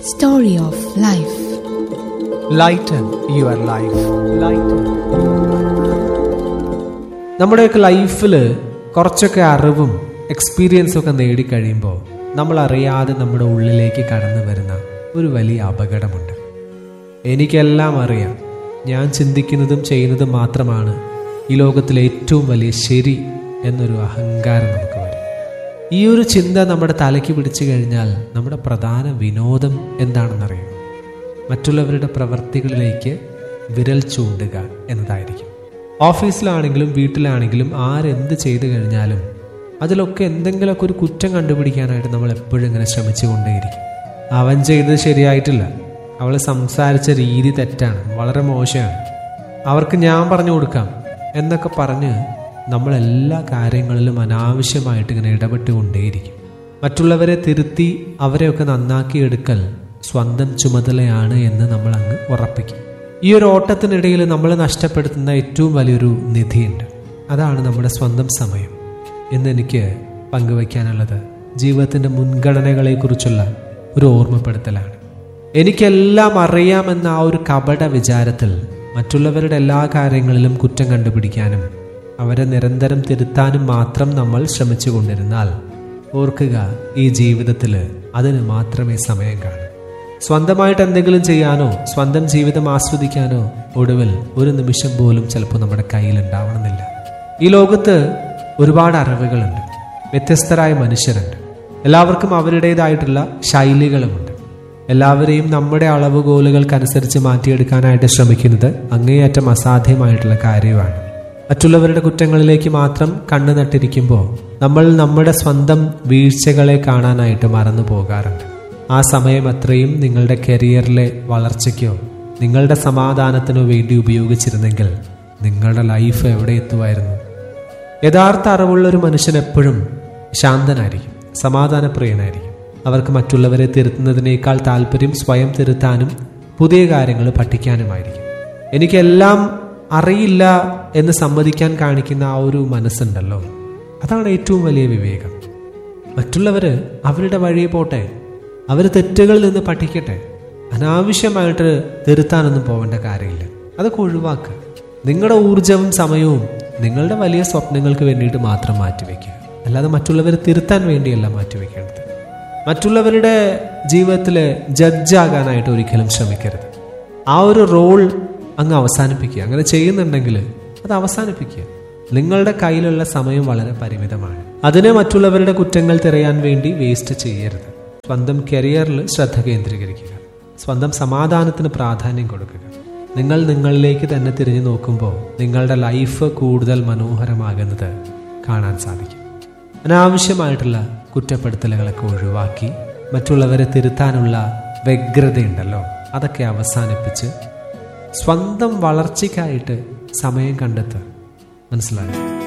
Story of Life. Lighten your life lighten നമ്മുടെയൊക്കെ ലൈഫിൽ കുറച്ചൊക്കെ അറിവും എക്സ്പീരിയൻസും ഒക്കെ നേടിക്കഴിയുമ്പോൾ നമ്മൾ അറിയാതെ നമ്മുടെ ഉള്ളിലേക്ക് കടന്നു വരുന്ന ഒരു വലിയ അപകടമുണ്ട് എനിക്കെല്ലാം അറിയാം ഞാൻ ചിന്തിക്കുന്നതും ചെയ്യുന്നതും മാത്രമാണ് ഈ ലോകത്തിലെ ഏറ്റവും വലിയ ശരി എന്നൊരു അഹങ്കാരം നമുക്ക് വരും ഈ ഒരു ചിന്ത നമ്മുടെ തലയ്ക്ക് പിടിച്ചു കഴിഞ്ഞാൽ നമ്മുടെ പ്രധാന വിനോദം എന്താണെന്നറിയാം മറ്റുള്ളവരുടെ പ്രവർത്തികളിലേക്ക് വിരൽ ചൂണ്ടുക എന്നതായിരിക്കും ഓഫീസിലാണെങ്കിലും വീട്ടിലാണെങ്കിലും ആരെന്ത് ചെയ്തു കഴിഞ്ഞാലും അതിലൊക്കെ എന്തെങ്കിലുമൊക്കെ ഒരു കുറ്റം കണ്ടുപിടിക്കാനായിട്ട് നമ്മൾ എപ്പോഴും ഇങ്ങനെ ശ്രമിച്ചുകൊണ്ടേയിരിക്കും അവൻ ചെയ്തത് ശരിയായിട്ടില്ല അവൾ സംസാരിച്ച രീതി തെറ്റാണ് വളരെ മോശമാണ് അവർക്ക് ഞാൻ പറഞ്ഞു കൊടുക്കാം എന്നൊക്കെ പറഞ്ഞ് നമ്മൾ എല്ലാ കാര്യങ്ങളിലും അനാവശ്യമായിട്ട് ഇങ്ങനെ ഇടപെട്ടുകൊണ്ടേയിരിക്കും മറ്റുള്ളവരെ തിരുത്തി അവരെയൊക്കെ നന്നാക്കിയെടുക്കൽ സ്വന്തം ചുമതലയാണ് എന്ന് നമ്മൾ അങ്ങ് ഉറപ്പിക്കും ഈ ഒരു ഓട്ടത്തിനിടയിൽ നമ്മൾ നഷ്ടപ്പെടുത്തുന്ന ഏറ്റവും വലിയൊരു നിധിയുണ്ട് അതാണ് നമ്മുടെ സ്വന്തം സമയം എന്നെനിക്ക് പങ്കുവയ്ക്കാനുള്ളത് ജീവിതത്തിൻ്റെ മുൻഗണനകളെക്കുറിച്ചുള്ള ഒരു ഓർമ്മപ്പെടുത്തലാണ് എനിക്കെല്ലാം അറിയാമെന്ന ആ ഒരു കപട വിചാരത്തിൽ മറ്റുള്ളവരുടെ എല്ലാ കാര്യങ്ങളിലും കുറ്റം കണ്ടുപിടിക്കാനും അവരെ നിരന്തരം തിരുത്താനും മാത്രം നമ്മൾ ശ്രമിച്ചു കൊണ്ടിരുന്നാൽ ഓർക്കുക ഈ ജീവിതത്തിൽ അതിന് മാത്രമേ സമയം കാണൂ സ്വന്തമായിട്ട് എന്തെങ്കിലും ചെയ്യാനോ സ്വന്തം ജീവിതം ആസ്വദിക്കാനോ ഒടുവിൽ ഒരു നിമിഷം പോലും ചിലപ്പോൾ നമ്മുടെ കയ്യിൽ ഉണ്ടാവണമെന്നില്ല ഈ ലോകത്ത് ഒരുപാട് അറിവുകളുണ്ട് വ്യത്യസ്തരായ മനുഷ്യരുണ്ട് എല്ലാവർക്കും അവരുടേതായിട്ടുള്ള ശൈലികളുമുണ്ട് എല്ലാവരെയും നമ്മുടെ അളവുകോലുകൾക്കനുസരിച്ച് മാറ്റിയെടുക്കാനായിട്ട് ശ്രമിക്കുന്നത് അങ്ങേയറ്റം അസാധ്യമായിട്ടുള്ള കാര്യമാണ് മറ്റുള്ളവരുടെ കുറ്റങ്ങളിലേക്ക് മാത്രം കണ്ണു നട്ടിരിക്കുമ്പോൾ നമ്മൾ നമ്മുടെ സ്വന്തം വീഴ്ചകളെ കാണാനായിട്ട് മറന്നു പോകാറുണ്ട് ആ സമയം അത്രയും നിങ്ങളുടെ കരിയറിലെ വളർച്ചയ്ക്കോ നിങ്ങളുടെ സമാധാനത്തിനോ വേണ്ടി ഉപയോഗിച്ചിരുന്നെങ്കിൽ നിങ്ങളുടെ ലൈഫ് എവിടെ എത്തുമായിരുന്നു യഥാർത്ഥ അറിവുള്ള ഒരു മനുഷ്യൻ എപ്പോഴും ശാന്തനായിരിക്കും സമാധാനപ്രിയനായിരിക്കും അവർക്ക് മറ്റുള്ളവരെ തിരുത്തുന്നതിനേക്കാൾ താല്പര്യം സ്വയം തിരുത്താനും പുതിയ കാര്യങ്ങൾ പഠിക്കാനുമായിരിക്കും എനിക്കെല്ലാം അറിയില്ല എന്ന് സമ്മതിക്കാൻ കാണിക്കുന്ന ആ ഒരു മനസ്സുണ്ടല്ലോ അതാണ് ഏറ്റവും വലിയ വിവേകം മറ്റുള്ളവര് അവരുടെ വഴിയെ പോട്ടെ അവർ തെറ്റുകളിൽ നിന്ന് പഠിക്കട്ടെ അനാവശ്യമായിട്ട് തിരുത്താനൊന്നും പോകേണ്ട കാര്യമില്ല അതൊക്കെ ഒഴിവാക്കുക നിങ്ങളുടെ ഊർജവും സമയവും നിങ്ങളുടെ വലിയ സ്വപ്നങ്ങൾക്ക് വേണ്ടിയിട്ട് മാത്രം മാറ്റിവെക്കുക അല്ലാതെ മറ്റുള്ളവരെ തിരുത്താൻ വേണ്ടിയല്ല മാറ്റിവെക്കേണ്ടത് മറ്റുള്ളവരുടെ ജീവിതത്തിൽ ജഡ്ജാകാനായിട്ട് ഒരിക്കലും ശ്രമിക്കരുത് ആ ഒരു റോൾ അങ്ങ് അവസാനിപ്പിക്കുക അങ്ങനെ ചെയ്യുന്നുണ്ടെങ്കിൽ അത് അവസാനിപ്പിക്കുക നിങ്ങളുടെ കയ്യിലുള്ള സമയം വളരെ പരിമിതമാണ് അതിനെ മറ്റുള്ളവരുടെ കുറ്റങ്ങൾ തിരയാൻ വേണ്ടി വേസ്റ്റ് ചെയ്യരുത് സ്വന്തം കരിയറിൽ ശ്രദ്ധ കേന്ദ്രീകരിക്കുക സ്വന്തം സമാധാനത്തിന് പ്രാധാന്യം കൊടുക്കുക നിങ്ങൾ നിങ്ങളിലേക്ക് തന്നെ തിരിഞ്ഞു നോക്കുമ്പോൾ നിങ്ങളുടെ ലൈഫ് കൂടുതൽ മനോഹരമാകുന്നത് കാണാൻ സാധിക്കും അനാവശ്യമായിട്ടുള്ള കുറ്റപ്പെടുത്തലുകളൊക്കെ ഒഴിവാക്കി മറ്റുള്ളവരെ തിരുത്താനുള്ള വ്യഗ്രതയുണ്ടല്ലോ അതൊക്കെ അവസാനിപ്പിച്ച് സ്വന്തം വളർച്ചയ്ക്കായിട്ട് സമയം കണ്ടെത്തുക മനസ്സിലായോ